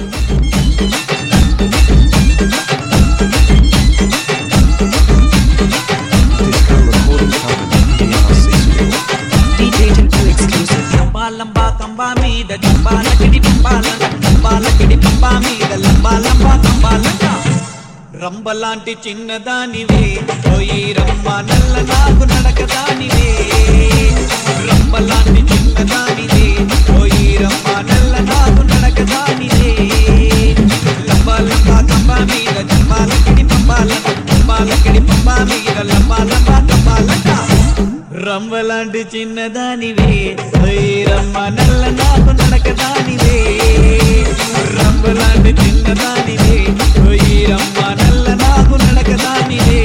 Disco Recording Company, DRC Studio. DJ Tinku exclusive. లంబా లంబా కంబా మీద డంబాలకిడి పంబాలంట డంబాలకిడి పంబా మీద లంబా లంబా కంబాలంట రంబలాంటి చిన్నదానివే ఓయి రమ్మ నల్ల నాకు నడకదానివే రంబలాంటి చిన్నదానివే ఓయి రమ్మ నల్ల నాకు నడకదానివే లంబా లంబా కంబా మీద డంబాలకిడి పంబాలంట డంబాలకిడి పంబా మీద లంబా లంబా కంబాలంట రంబలాంటి చిన్నదానివే ఓయ్ రమ్మ నల్ల నాకు నడకదానివే రంబలాంటి చిన్నదానివే ఓయ్ రమ్మ నల్ల నాకు నడకదానివే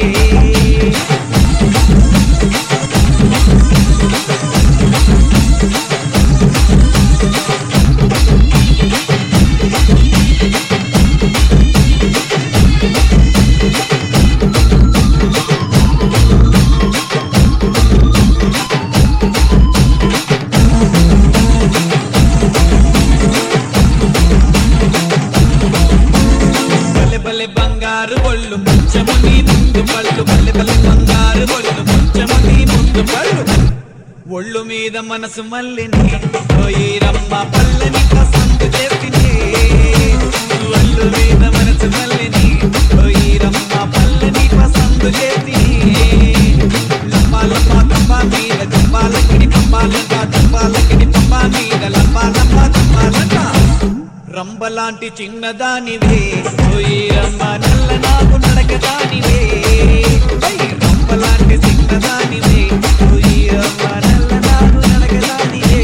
బలె బలె బంగారు ఒళ్ళు ముంచము నీ ముందు పళ్ళు బలె బలె బంగారు ఒళ్ళు ముంచము నీ ముందు పళ్ళు ఒళ్ళు మీద మనసు మల్లిని ఓయి రమ్మ పల్లని పసందు చేసినే ఒళ్ళు మీద మనసు మల్లిని ఓయి రమ్మ పల్లని పసందు చేసి లంబా లంబా తంబా మీద తంబాలకిడి పంబాలంట తంబాలకిడి పంబా మీద లంబా లంబా తంబాలంట రంబలాంటి చిన్నదానివే ఓయి రమ్మ నల్ల నాకు నడకదానివే ఓయ్ రంబలాంటి చిన్నదానివే ఓయి రమ్మ నల్ల నాకు నడకదానివే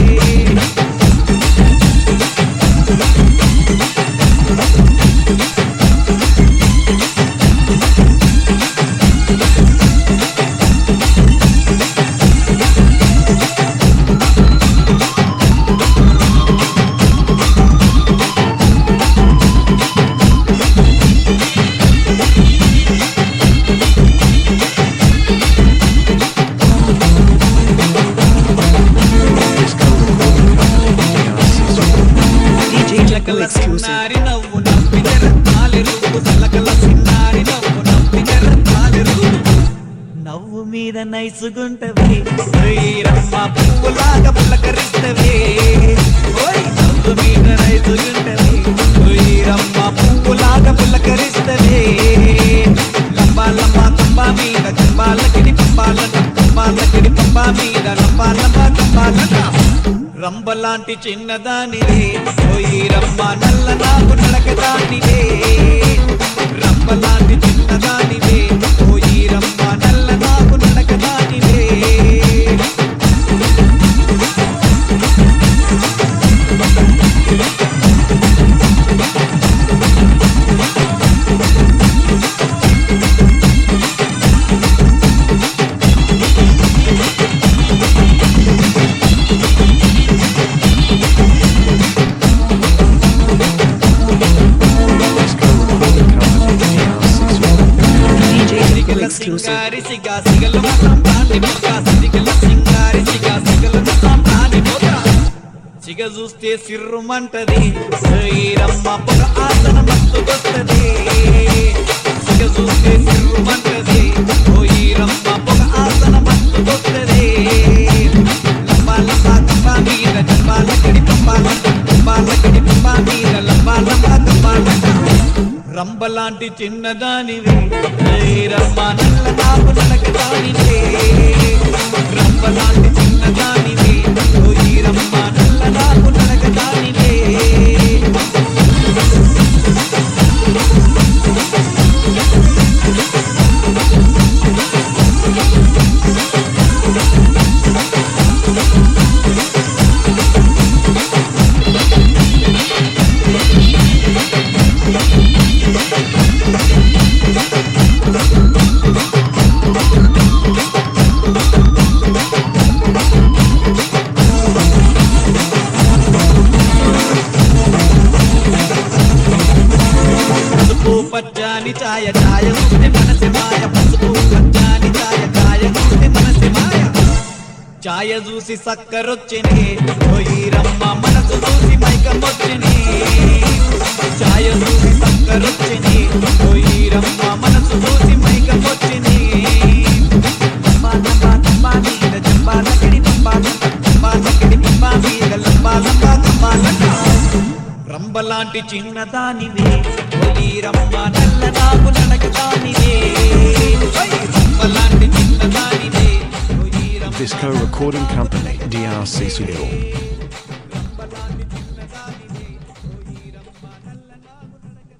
Disco Recording Company, DRC Studio. DJ Tinku చిలకల exclusive. సిన్నారి నవ్వు నవ్విన రత్నాలు రూపు చిలకల సిన్నారి నవ్వు నవ్విన రత్నాలు రూపు నవ్వు మీద నైసుగుంటవి రమ్మ పువ్వులాగా పులకరిస్తవే ఓయ్ నవ్వు మీద నైసుగుంటవి రమ్మ పువ్వులాగా పులకరిస్తవే లంబా లంబా తంబా మీద తంబాలకిడి పంబాలట తంబాలకిడి పంబా మీద లంబా లంబా తంబాలట రంబలాంటి చిన్నదానివే ఓయి రమ్మ నల్ల నాకు నడకదానివే రంబలాంటి చిన్నదానివే ఓయి రమ్మ నల్ల నాకు నడకదానివే Disco Recording Company, DRC Studio. DJ Tinku సిగల exclusive. సింగారి సిగా సిగల సంతాన్ని మొక్క సిగల సింగారి సిగా సిగల సంతాన్ని మొక్క సిగ చూస్తే సిర్రుమంటది రమ్మ పొగ ఆసన మత్తుకొస్తది సిగ చూస్తే సిర్రుమంటది ఓయి రమ్మ పొగ ఆసన మత్తుకొస్తది లంబా లంబా తంబా మీద తంబాలకడి తంబాలంట తంబాలకడి తంబా మీద లంబా లంబా తంబాలంట రంబలాంటి చిన్నదానివి రమ్మ నల్ల నాకు నడకదానివే రంబలాంటి చిన్నదానివి ఓయి రమ్మ నల్ల నాకు నడకదానివే పసుపు పచ్చాని ఛాయ ఛాయ ఉంటే మనసి మాయ పసుపు పచ్చాని ఛాయ ఛాయ ఉంటే మనసి మాయ ఛాయ చూసి సక్కరొచ్చినే ఓయి రమ్మ మనసు చూసి మైకమొచ్చినే లాంటి చిన్నదానివే ఒలీరమ్మ నల్ల నాగు నడకదానివే లాంటి చిన్నదానివే ఒలీరమ్మ Visco Recording Company, DRC Studio.